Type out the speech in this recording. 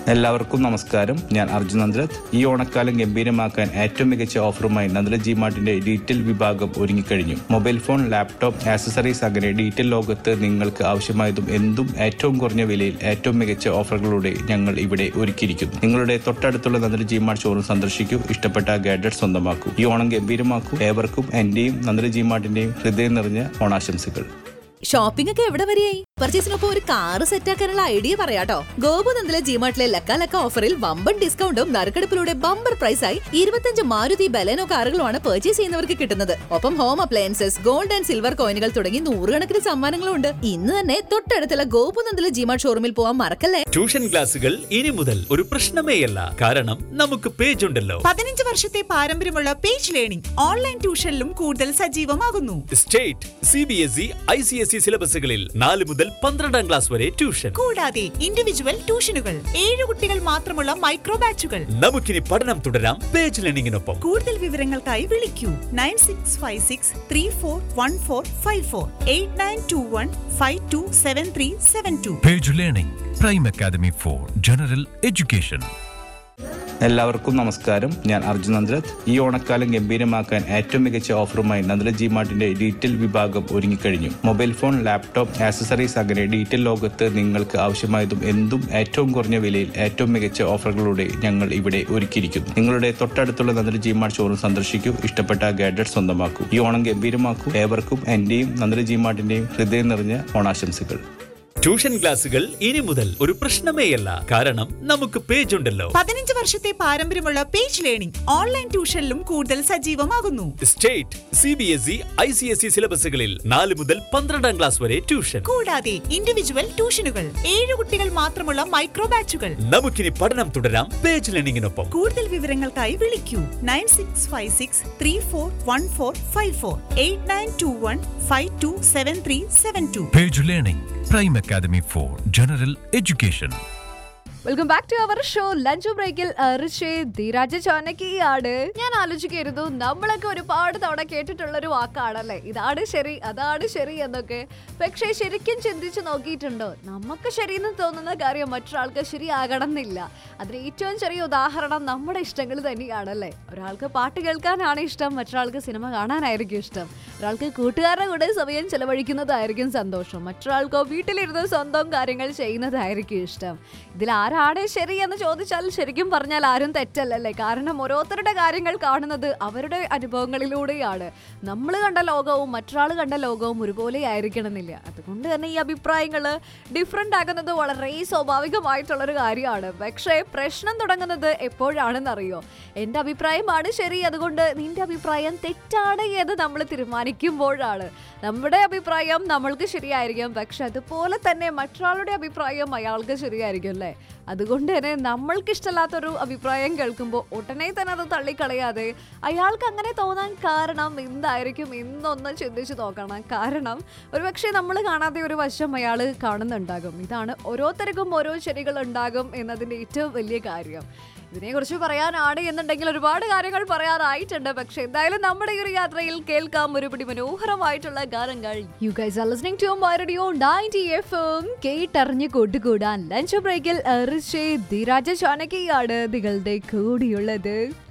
എല്ലാവർക്കും നമസ്കാരം ഞാൻ അർജുൻ നന്ദ്രത് ഈ ഓണക്കാലം ഗംഭീരമാക്കാൻ ഏറ്റവും മികച്ച ഓഫറുമായി നന്ദ്ര ജി മാർട്ടിന്റെ ഡീറ്റെയിൽ വിഭാഗം ഒരുങ്ങിക്കഴിഞ്ഞു മൊബൈൽ ഫോൺ ലാപ്ടോപ്പ് ആക്സസറീസ് അങ്ങനെ ഡീറ്റെയിൽ ലോകത്ത് നിങ്ങൾക്ക് ആവശ്യമായതും എന്തും ഏറ്റവും കുറഞ്ഞ വിലയിൽ ഏറ്റവും മികച്ച ഓഫറുകളോടെ ഞങ്ങൾ ഇവിടെ ഒരുക്കിയിരിക്കുന്നു നിങ്ങളുടെ തൊട്ടടുത്തുള്ള നന്ദ്ര ജി മാർട്ട് ഷോറൂം സന്ദർശിക്കൂ ഇഷ്ടപ്പെട്ട ഗാഡ്ജറ്റ് സ്വന്തമാക്കൂ ഈ ഓണം ഗംഭീരമാക്കൂ ഏവർക്കും എന്റെയും നന്ദ്ര ജി മാർട്ടിന്റെയും ഹൃദയം നിറഞ്ഞ ഓണാശംസകൾ ഷോപ്പിംഗ് ഒക്കെ എവിടെ വരെയായി പർച്ചേസിനൊപ്പം ഒരു കാറ് സെറ്റാക്കാനുള്ള ഐഡിയ പറയാട്ടോ ഗോപുനന്ദിലെ ജിമാർട്ടിലെ ലക്ക ലക്ക ഓഫറിൽ വമ്പൻ ഡിസ്കൗണ്ടും നറുക്കെടുപ്പിലൂടെ ബമ്പർ പ്രൈസായി ഇരുപത്തഞ്ച് മാരുതി ബലേനോ കാറുകളുമാണ് പർച്ചേസ് ചെയ്യുന്നവർക്ക് കിട്ടുന്നത് ഒപ്പം home appliances gold and silver കോയിനുകൾ തുടങ്ങി നൂറുകണക്കിന് സമ്മാനങ്ങളും ഉണ്ട് ഇന്ന് തന്നെ തൊട്ടടുത്തുള്ള ഗോപുനന്ദിലെ ജിമാർട്ട് ഷോറൂമിൽ പോകാൻ മറക്കല്ലേ ട്യൂഷൻ ക്ലാസുകൾ ഇനി മുതൽ ഒരു പ്രശ്നമേയല്ല കാരണം നമുക്ക് പേജ് ഉണ്ടല്ലോ പതിനഞ്ച് വർഷത്തെ പാരമ്പര്യമുള്ള പേജ് ലേണിംഗ് ഓൺലൈൻ ട്യൂഷനിലും കൂടുതൽ സജീവമാകുന്നു state C B S E I C S E സിലബസുകളിൽ നാല് മുതൽ പന്ത്രണ്ടാം ക്ലാസ് വരെ ട്യൂഷൻ കൂടാതെ ഇൻഡിവിജ്വൽ ട്യൂഷനുകൾ ഏഴ് കുട്ടികൾ മാത്രമുള്ള മൈക്രോ ബാച്ചുകൾ നമുക്കിനി പഠനം തുടരാം പേജ് ലേണിംഗിനൊപ്പം കൂടുതൽ വിവരങ്ങൾക്കായി വിളിക്കൂ nine six five six three four one four five four eight nine two one five two seven three seven two Page Learning, Prime Academy for General Education. എല്ലാവർക്കും നമസ്കാരം ഞാൻ അർജുൻ നന്ദ്രത് ഈ ഓണക്കാലം ഗംഭീരമാക്കാൻ ഏറ്റവും മികച്ച ഓഫറുമായി നന്ദ്ര ജി മാർട്ടിന്റെ ഡീറ്റെയിൽ വിഭാഗം ഒരുങ്ങിക്കഴിഞ്ഞു മൊബൈൽ ഫോൺ ലാപ്ടോപ്പ് ആക്സസറീസ് അങ്ങനെ ഡീറ്റെയിൽ ലോകത്ത് നിങ്ങൾക്ക് ആവശ്യമായതും എന്തും ഏറ്റവും കുറഞ്ഞ വിലയിൽ ഏറ്റവും മികച്ച ഓഫറുകളോടെ ഞങ്ങൾ ഇവിടെ ഒരുക്കിയിരിക്കുന്നു നിങ്ങളുടെ തൊട്ടടുത്തുള്ള നന്ദ്ര ജി മാർട്ട് ഷോറൂം സന്ദർശിക്കൂ ഇഷ്ടപ്പെട്ട ഗാഡ്ജറ്റ് സ്വന്തമാക്കൂ ഈ ഓണം ഗംഭീരമാക്കൂ ഏവർക്കും എന്റെയും നന്ദ്ര ജി മാർട്ടിന്റെയും ഹൃദയം നിറഞ്ഞ ഓണാശംസകൾ ട്യൂഷൻ ക്ലാസുകൾ ഇനി മുതൽ ഒരു പ്രശ്നമേയല്ല കാരണം നമുക്ക് പേജ് ഉണ്ടല്ലോ പതിനഞ്ച് വർഷത്തെ പാരമ്പര്യമുള്ള പേജ് ലേണിംഗ് ഓൺലൈൻ ട്യൂഷനിലും കൂടുതൽ സജീവമാകുന്നു state C B S E I C S E സിലബസുകളിൽ നാല് മുതൽ പന്ത്രണ്ടാം ക്ലാസ് വരെ ട്യൂഷൻ കൂടാതെ ഇൻഡിവിജ്വൽ ട്യൂഷനുകൾ ഏഴ് കുട്ടികൾ മാത്രമുള്ള മൈക്രോ ബാച്ചുകൾ നമുക്കിനി പഠനം തുടരാം പേജ് ലേണിംഗിനൊപ്പം കൂടുതൽ വിവരങ്ങൾക്കായി വിളിക്കൂ nine six five six three four one four five four eight nine two one five two seven three seven two Page Learning, Prime Academy for General Education. Welcome back to our show lunch ബ്രേക്കിൽ ഋഷി ധീരാജ ചോനക്കിയാണ് ഞാൻ ആലോചിക്കായിരുന്നു നമ്മളൊക്കെ ഒരുപാട് തവണ കേട്ടിട്ടുള്ള ഒരു വാക്കാണല്ലേ ഇതാണ് ശരി അതാണ് ശരി എന്നൊക്കെ പക്ഷേ ശരിക്കും ചിന്തിച്ച് നോക്കിയിട്ടുണ്ടോ നമുക്ക് ശരിയെന്ന് തോന്നുന്ന കാര്യം മറ്റൊരാൾക്ക് ശരിയാകണം എന്നില്ല അതിന് ഏറ്റവും ചെറിയ ഉദാഹരണം നമ്മുടെ ഇഷ്ടങ്ങൾ തന്നെയാണല്ലേ ഒരാൾക്ക് പാട്ട് കേൾക്കാനാണ് ഇഷ്ടം മറ്റൊരാൾക്ക് സിനിമ കാണാനായിരിക്കും ഇഷ്ടം ഒരാൾക്ക് കൂട്ടുകാരുടെ കൂടെ സമയം ചെലവഴിക്കുന്നതായിരിക്കും സന്തോഷം മറ്റൊരാൾക്കോ വീട്ടിലിരുന്ന് സ്വന്തം കാര്യങ്ങൾ ചെയ്യുന്നതായിരിക്കും ഇഷ്ടം ഇതിൽ ആരാണ് ശരി എന്ന് ചോദിച്ചാൽ ശരിക്കും പറഞ്ഞാൽ ആരും തെറ്റല്ലല്ലേ കാരണം ഓരോരുത്തരുടെ കാര്യങ്ങൾ കാണുന്നത് അവരുടെ അനുഭവങ്ങളിലൂടെയാണ് നമ്മൾ കണ്ട ലോകവും മറ്റൊരാൾ കണ്ട ലോകവും ഒരുപോലെ ആയിരിക്കണമെന്നില്ല അതുകൊണ്ട് തന്നെ ഈ അഭിപ്രായങ്ങൾ ഡിഫറെൻ്റ് ആകുന്നത് വളരെ സ്വാഭാവികമായിട്ടുള്ളൊരു കാര്യമാണ് പക്ഷേ പ്രശ്നം തുടങ്ങുന്നത് എപ്പോഴാണെന്നറിയോ എൻ്റെ അഭിപ്രായമാണ് ശരി അതുകൊണ്ട് നിന്റെ അഭിപ്രായം തെറ്റാണ് എന്ന് നമ്മൾ തീരുമാനിക്കുമ്പോഴാണ് നമ്മുടെ അഭിപ്രായം നമ്മൾക്ക് ശരിയായിരിക്കും പക്ഷെ അതുപോലെ തന്നെ മറ്റൊരാളുടെ അഭിപ്രായം അയാൾക്ക് ശരിയായിരിക്കും അല്ലേ അതുകൊണ്ട് തന്നെ നമ്മൾക്ക് ഇഷ്ടമല്ലാത്തൊരു അഭിപ്രായം കേൾക്കുമ്പോൾ ഉടനെ തന്നെ അത് തള്ളിക്കളയാതെ അയാൾക്ക് അങ്ങനെ തോന്നാൻ കാരണം എന്തായിരിക്കും എന്നൊന്ന് ചിന്തിച്ച് നോക്കണം കാരണം ഒരുപക്ഷെ നമ്മൾ കാണാതെ ഒരു വശം അയാൾ കാണുന്നുണ്ടാകും ഇതാണ് ഓരോരുത്തർക്കും ഓരോ ശരികൾ ഉണ്ടാകും എന്നതിൻ്റെ ഏറ്റവും വലിയ കാര്യം ഇതിനെക്കുറിച്ച് പറയാനാണ് എന്നുണ്ടെങ്കിൽ ഒരുപാട് കാര്യങ്ങൾ പറയാനായിട്ടുണ്ട് പക്ഷെ എന്തായാലും നമ്മുടെ ഈ ഒരു യാത്രയിൽ കേൾക്കാം ഒരുപിടി മനോഹരമായിട്ടുള്ള ഗാനങ്ങൾ you guys are listening to my radio 90 FM കേട്ടറിഞ്ഞ് കൂട്ടുകൂടാൻ ലഞ്ച് ബ്രേക്കിൽ ഋഷി ധീരാജ ചാനകിയാണ് നിങ്ങളുടെ കൂടിയുള്ളത്